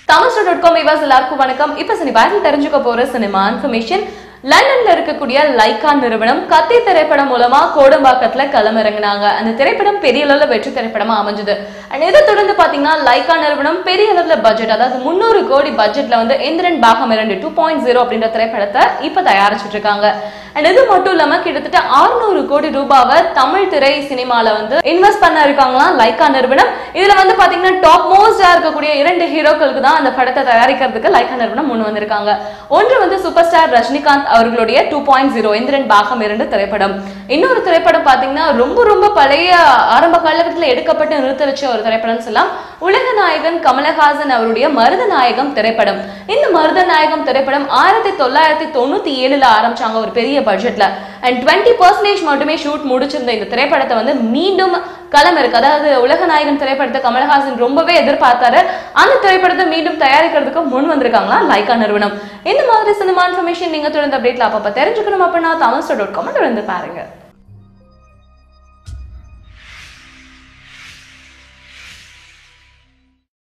Tamil dot com எல்லாருக்கும் வணக்கம் இப்ப சினிமாவில் தெரிஞ்சுக்க போற சினிமா இன்ஃபர்மேஷன் லண்டன்ல இருக்கக்கூடிய லைகா நிறுவனம் கத்தி திரைப்படம் மூலமா கோடம்பாக்கத்துல களமிறங்கினாங்க அந்த திரைப்படம் பெரிய அளவுல வெற்றி திரைப்படமா அமைஞ்சது அண்ட் இதை தொடர்ந்து பாத்தீங்கன்னா லைகா நிறுவனம் பெரிய அளவுல பட்ஜெட் அதாவது முந்நூறு கோடி பட்ஜெட்ல வந்து இந்திரன் பாகம் இரண்டு டூ பாயிண்ட் ஜீரோ அப்படின்ற திரைப்படத்தை இப்ப தயாரிச்சுட்டு இருக்காங்க அண்ட் இது மட்டும் இல்லாம கிட்டத்தட்ட 600 கோடி ரூபாவை தமிழ் திரை சினிமால வந்து இன்வெஸ்ட் பண்ண இருக்காங்களாம் லைகா நிறுவனம் இதுல வந்து பாத்தீங்கன்னா டாப் மோஸ்டா இருக்கக்கூடிய இரண்டு ஹீரோக்களுக்கு தான் அந்த படத்தை தயாரிக்கிறதுக்கு லைகா நிறுவனம் முன் வந்திருக்காங்க ஒன்று வந்து சூப்பர் ஸ்டார் ரஜினிகாந்த் அவர்களுடைய டூ பாயிண்ட் ஜீரோ இந்திரன் பாகம் இரண்டு திரைப்படம் இன்னொரு திரைப்படம் பாத்தீங்கன்னா ரொம்ப ரொம்ப பழைய ஆரம்ப காலகட்டத்தில் எடுக்கப்பட்டு நிறுத்த வச்ச ஒரு திரைப்படம் சொல்லலாம் உலக நாயகன் கமலஹாசன் அவருடைய மருத நாயகம் திரைப்படம் இந்த மருத நாயகம் திரைப்படம் ஆயிரத்தி தொள்ளாயிரத்தி தொண்ணூத்தி ஏழுல ஆரம்பிச்சாங்க ஒரு பெரிய பட்ஜெட்ல அண்ட் டுவெண்ட்டி பர்சன்டேஜ் மட்டுமே ஷூட் முடிச்சிருந்த இந்த திரைப்படத்தை வந்து மீண்டும் களம் இருக்கு அதாவது உலக நாயகன் திரைப்படத்தை கமலஹாசன் ரொம்பவே எதிர்பார்த்தாரு அந்த திரைப்படத்தை மீண்டும் தயாரிக்கிறதுக்கு முன் வந்திருக்காங்களா லைகா நிறுவனம் இந்த மாதிரி சினிமா இன்ஃபர்மேஷன் நீங்க தொடர்ந்து அப்டேட்ல அப்பப்ப தெரிஞ்சுக்கணும் அப்படின்னா தமிழ்ஸ்டோ டாட் காம் தொடர்ந்து பாருங்க